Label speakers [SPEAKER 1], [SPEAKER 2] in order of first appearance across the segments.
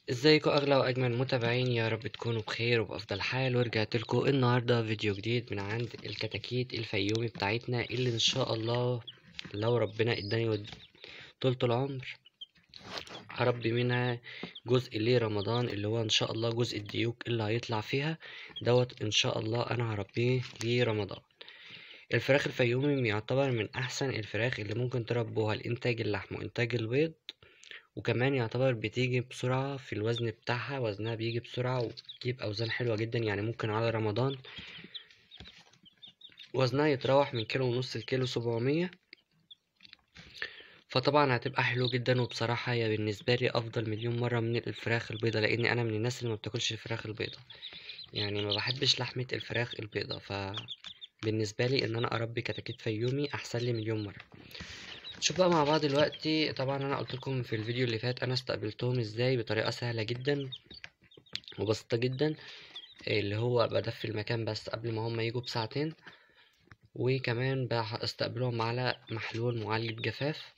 [SPEAKER 1] ازيكم اغلى واجمل متابعين يا رب تكونوا بخير وبافضل حال ورجعت لكم النهارده فيديو جديد من عند الكتاكيت الفيومي بتاعتنا اللي ان شاء الله لو ربنا اداني ود- طولة العمر هربي منها جزء لرمضان اللي هو ان شاء الله جزء الديوك اللي هيطلع فيها دوت ان شاء الله انا هربيه لرمضان الفراخ الفيومي يعتبر من احسن الفراخ اللي ممكن تربوها لانتاج اللحم وانتاج البيض وكمان يعتبر بتيجي بسرعة في الوزن بتاعها وزنها بيجي بسرعة وبتجيب أوزان حلوة جدا يعني ممكن على رمضان وزنها يتراوح من كيلو ونص لكيلو سبعمية فطبعا هتبقى حلو جدا وبصراحة هي بالنسبة لي أفضل مليون مرة من الفراخ البيضة لأني أنا من الناس اللي ما بتاكلش الفراخ البيضة يعني ما بحبش لحمة الفراخ البيضة فبالنسبة لي إن أنا أربي كتاكيت فيومي أحسن لي مليون مرة شوف بقى مع بعض دلوقتي طبعا انا قلت لكم في الفيديو اللي فات انا استقبلتهم ازاي بطريقه سهله جدا وبسيطه جدا اللي هو بدفي المكان بس قبل ما هم يجوا بساعتين وكمان بستقبلهم على محلول معالج جفاف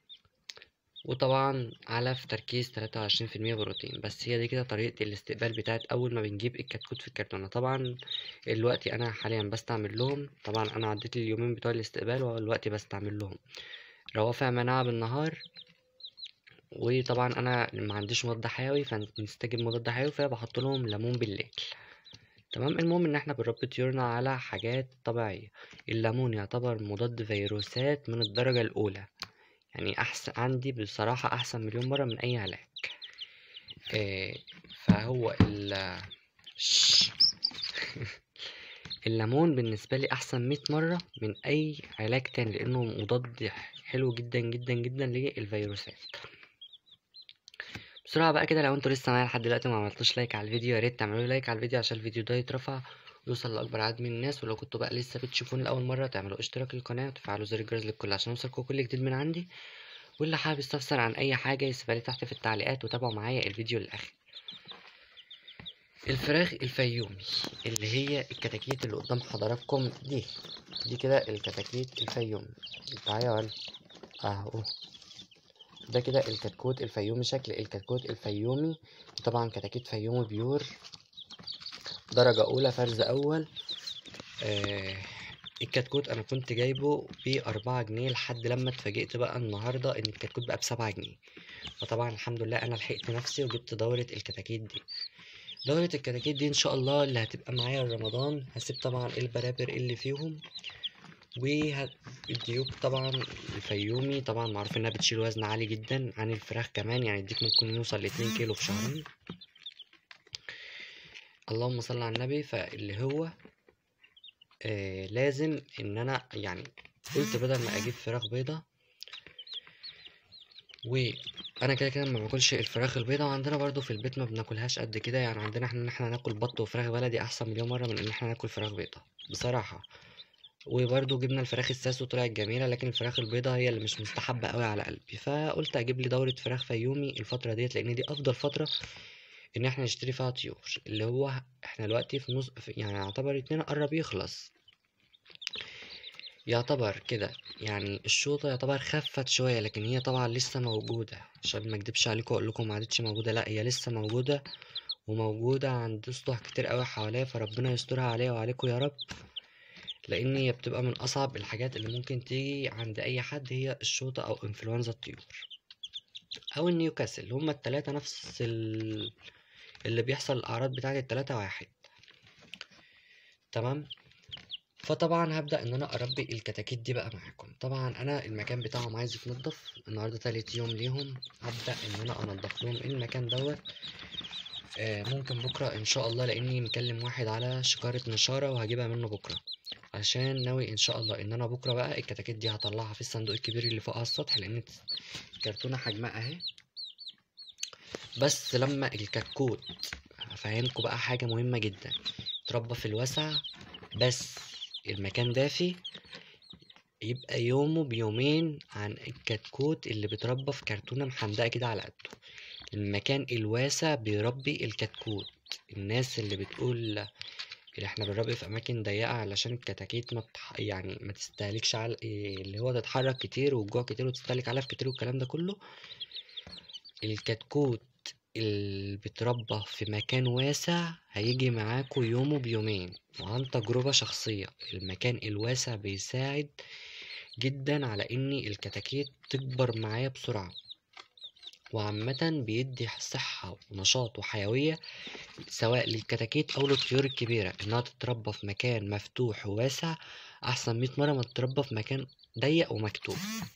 [SPEAKER 1] وطبعا علف تركيز تلاتة وعشرين في المية بروتين بس هي دي كده طريقة الاستقبال بتاعت أول ما بنجيب الكتكوت في الكرتونة طبعا دلوقتي أنا حاليا بستعمل لهم طبعا أنا عديت اليومين بتوع الاستقبال ودلوقتي بستعمل لهم روافع مناعة بالنهار وطبعا انا ما عنديش مضاد حيوي فنستجيب مضاد حيوي فبحط لهم ليمون بالليل تمام المهم ان احنا بنربي طيورنا على حاجات طبيعية الليمون يعتبر مضاد فيروسات من الدرجة الاولى يعني احسن عندي بصراحة احسن مليون مرة من اي علاج إيه فهو ال الليمون بالنسبة لي أحسن مية مرة من أي علاج تاني لأنه مضاد حلو جدا جدا جدا للفيروسات بسرعة بقى كده لو انتوا لسه معايا لحد دلوقتي ما عملتوش لايك على الفيديو يا ريت تعملوا لايك على الفيديو عشان الفيديو ده يترفع ويوصل لأكبر عدد من الناس ولو كنتوا بقى لسه بتشوفوني لأول مرة تعملوا اشتراك للقناة وتفعلوا زر الجرس للكل عشان يوصلكوا كل جديد من عندي واللي حابب يستفسر عن أي حاجة يسيبها لي تحت في التعليقات وتابعوا معايا الفيديو للآخر الفراخ الفيومي اللي هي الكتاكيت اللي قدام حضراتكم دي دي كده الكتاكيت الفيومي تعالى يا ولد اهو ده كده الكتكوت الفيومي شكل الكتكوت الفيومي طبعا كتاكيت فيومي بيور درجة أولى فرز أول آه الكتكوت أنا كنت جايبه بأربعة جنيه لحد لما اتفاجئت بقى النهاردة إن الكتكوت بقى بسبعة جنيه فطبعا الحمد لله أنا لحقت نفسي وجبت دورة الكتاكيت دي دورة الكتاكيت دي ان شاء الله اللي هتبقى معايا رمضان هسيب طبعا البرابر اللي فيهم والديوك طبعا الفيومي طبعا معروف انها بتشيل وزن عالي جدا عن الفراخ كمان يعني الديك ممكن يوصل لاتنين كيلو في شهرين اللهم صل على النبي فاللي هو آه لازم ان انا يعني قلت بدل ما اجيب فراخ بيضة وانا كده كده ما باكلش الفراخ البيضاء وعندنا برضو في البيت ما بناكلهاش قد كده يعني عندنا احنا ان احنا ناكل بط وفراخ بلدي احسن مليون مره من ان احنا ناكل فراخ بيضاء بصراحه وبرضو جبنا الفراخ الساس وطلعت جميله لكن الفراخ البيضاء هي اللي مش مستحبه قوي على قلبي فقلت اجيب لي دوره فراخ فيومي الفتره ديت لان دي افضل فتره ان احنا نشتري فيها طيور اللي هو احنا دلوقتي في نص يعني يعتبر اتنين قرب يخلص يعتبر كده يعني الشوطة يعتبر خفت شوية لكن هي طبعا لسه موجودة عشان ما اكدبش عليكم واقول لكم ما عادتش موجودة لا هي لسه موجودة وموجودة عند سطوح كتير قوي حواليا فربنا يسترها عليا وعليكم يا رب لان هي بتبقى من اصعب الحاجات اللي ممكن تيجي عند اي حد هي الشوطة او انفلونزا الطيور او النيوكاسل هما التلاتة نفس ال... اللي بيحصل الاعراض بتاعت التلاتة واحد تمام فطبعا هبدأ ان انا اربي الكتاكيت دي بقى معاكم طبعا انا المكان بتاعهم عايز يتنضف النهارده تالت يوم ليهم هبدأ ان انا انضف لهم المكان دوت آه ممكن بكرة ان شاء الله لاني مكلم واحد على شكارة نشارة وهجيبها منه بكرة عشان ناوي ان شاء الله ان انا بكرة بقى الكتاكيت دي هطلعها في الصندوق الكبير اللي فوق على السطح لان الكرتونة حجمها اهي بس لما الكتكوت هفهمكم بقى حاجة مهمة جدا تربى في الوسع بس المكان دافي يبقى يومه بيومين عن الكتكوت اللي بيتربى في كرتونة محندقة كده على قده المكان الواسع بيربي الكتكوت الناس اللي بتقول اللي احنا بنربي في اماكن ضيقة علشان الكتاكيت ما بتح... يعني ما تستهلكش على اللي هو تتحرك كتير والجوع كتير وتستهلك علف كتير والكلام ده كله الكتكوت اللي بيتربى في مكان واسع هيجي معاكوا يومه بيومين وعن تجربة شخصية المكان الواسع بيساعد جدا على ان الكتاكيت تكبر معايا بسرعة وعامة بيدي صحة ونشاط وحيوية سواء للكتاكيت أو للطيور الكبيرة إنها تتربى في مكان مفتوح وواسع أحسن مية مرة ما تتربى في مكان ضيق ومكتوب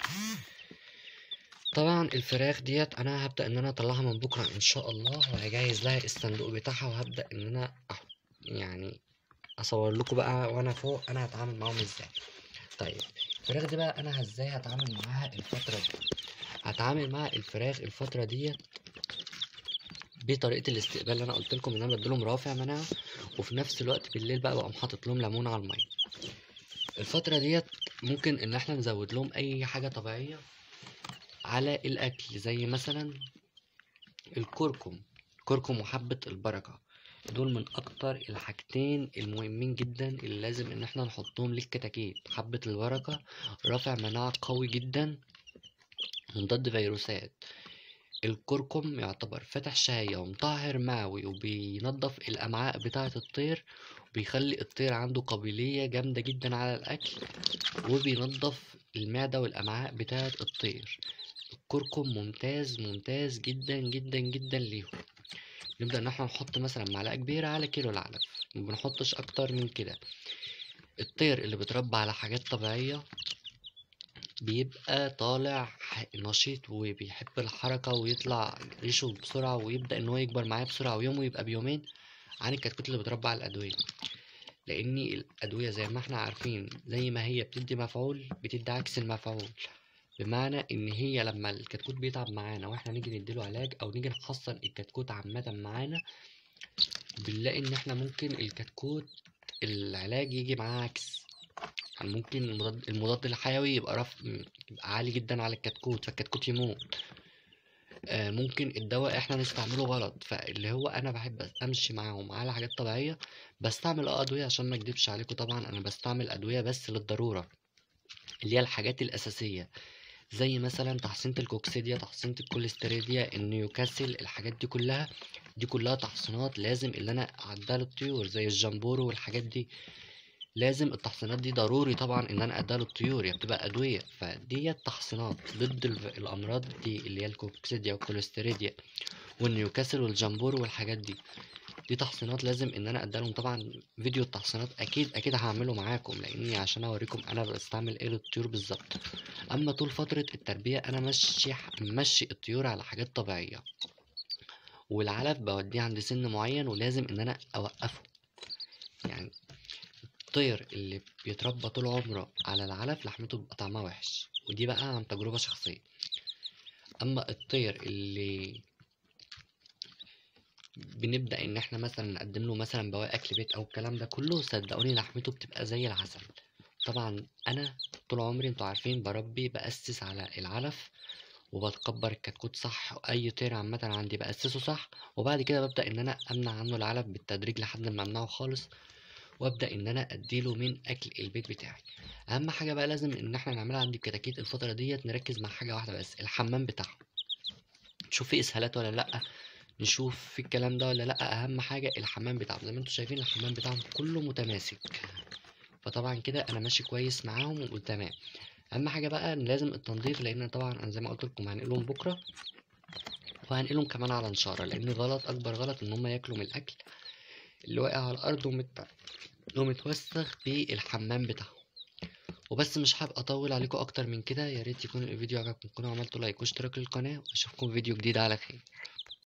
[SPEAKER 1] طبعا الفراخ ديت أنا هبدأ إن أنا أطلعها من بكرة إن شاء الله وهجهز لها الصندوق بتاعها وهبدأ إن أنا أح- يعني أصور لكم بقى وأنا فوق أنا هتعامل معاهم إزاي طيب الفراخ دي بقى أنا إزاي هتعامل معاها الفترة دي هتعامل مع الفراخ الفترة ديت بطريقة الاستقبال اللي أنا قلت لكم إن أنا بديلهم روافع مناعة وفي نفس الوقت بالليل بقى بقوم حاطط لهم ليمون على المية الفترة ديت ممكن إن إحنا نزود لهم أي حاجة طبيعية على الأكل زي مثلا الكركم الكركم وحبة البركة دول من أكتر الحاجتين المهمين جدا اللي لازم إن إحنا نحطهم للكتاكيت حبة البركة رافع مناعة قوي جدا مضاد فيروسات الكركم يعتبر فاتح شهية ومطهر معوي وبينظف الأمعاء بتاعة الطير وبيخلي الطير عنده قابلية جامدة جدا على الأكل وبينظف المعدة والأمعاء بتاعة الطير الكركم ممتاز ممتاز جدا جدا جدا ليهم نبدأ إن احنا نحط مثلا معلقة كبيرة على كيلو العلف مبنحطش أكتر من كده الطير اللي بيتربى على حاجات طبيعية بيبقى طالع ح- نشيط وبيحب الحركة ويطلع ريشه بسرعة ويبدأ إن هو يكبر معاه بسرعة ويومه يبقى بيومين عن الكتكوت اللي بيتربى على الأدوية لأن الأدوية زي ما احنا عارفين زي ما هي بتدي مفعول بتدي عكس المفعول بمعنى إن هي لما الكتكوت بيتعب معانا واحنا نيجي نديله علاج أو نيجي نحصن الكتكوت عامة معانا بنلاقي إن احنا ممكن الكتكوت العلاج يجي معاه عكس يعني ممكن المضاد, المضاد الحيوي يبقى رف... يبقى عالي جدا على الكتكوت فالكتكوت يموت آه، ممكن الدواء احنا نستعمله غلط فاللي هو انا بحب امشي معاهم على حاجات طبيعيه بستعمل اه ادويه عشان ما اكدبش عليكم طبعا انا بستعمل ادويه بس للضروره اللي هي الحاجات الاساسيه زي مثلا تحصينة الكوكسيديا تحصينة الكوليستيريديا النيوكاسل الحاجات دي كلها دي كلها تحصينات لازم اللي انا اعدها للطيور زي الجمبورو والحاجات دي لازم التحصينات دي ضروري طبعا ان انا اديها للطيور هي بتبقى ادويه فديت تحصينات ضد الف- الامراض دي اللي هي الكوكسيديا والكوليستيريديا والنيوكاسل والجمبور والحاجات دي دي تحصينات لازم ان انا اديها لهم طبعا فيديو التحصينات اكيد اكيد هعمله معاكم لاني عشان اوريكم انا بستعمل ايه للطيور بالظبط اما طول فتره التربيه انا ماشي ماشي الطيور على حاجات طبيعيه والعلف بوديه عند سن معين ولازم ان انا اوقفه يعني الطير اللي بيتربى طول عمره على العلف لحمته بيبقى طعمها وحش ودي بقى عن تجربة شخصية أما الطير اللي بنبدأ إن إحنا مثلا نقدم له مثلا بواقي أكل بيت أو الكلام ده كله صدقوني لحمته بتبقى زي العسل طبعا أنا طول عمري انتوا عارفين بربي بأسس على العلف وبتكبر الكتكوت صح أي طير عامة عندي بأسسه صح وبعد كده ببدأ إن أنا أمنع عنه العلف بالتدريج لحد ما أمنعه خالص وابدا ان انا اديله من اكل البيت بتاعي اهم حاجه بقى لازم ان احنا نعملها عند الكتاكيت الفتره ديت نركز مع حاجه واحده بس الحمام بتاعهم نشوف في اسهالات ولا لا نشوف في الكلام ده ولا لا اهم حاجه الحمام بتاعهم زي ما انتم شايفين الحمام بتاعهم كله متماسك فطبعا كده انا ماشي كويس معاهم وتمام اهم حاجه بقى إن لازم التنظيف لان طبعا انا زي ما قلت لكم هنقلهم بكره وهنقلهم كمان على نشاره لان غلط اكبر غلط ان هم ياكلوا من الاكل اللي واقع على الارض ومت... ومتوسخ بالحمام بتاعهم وبس مش حابب اطول عليكم اكتر من كده يا ريت يكون الفيديو عجبكم تكونوا عملتوا لايك واشتراك للقناه واشوفكم في فيديو جديد على خير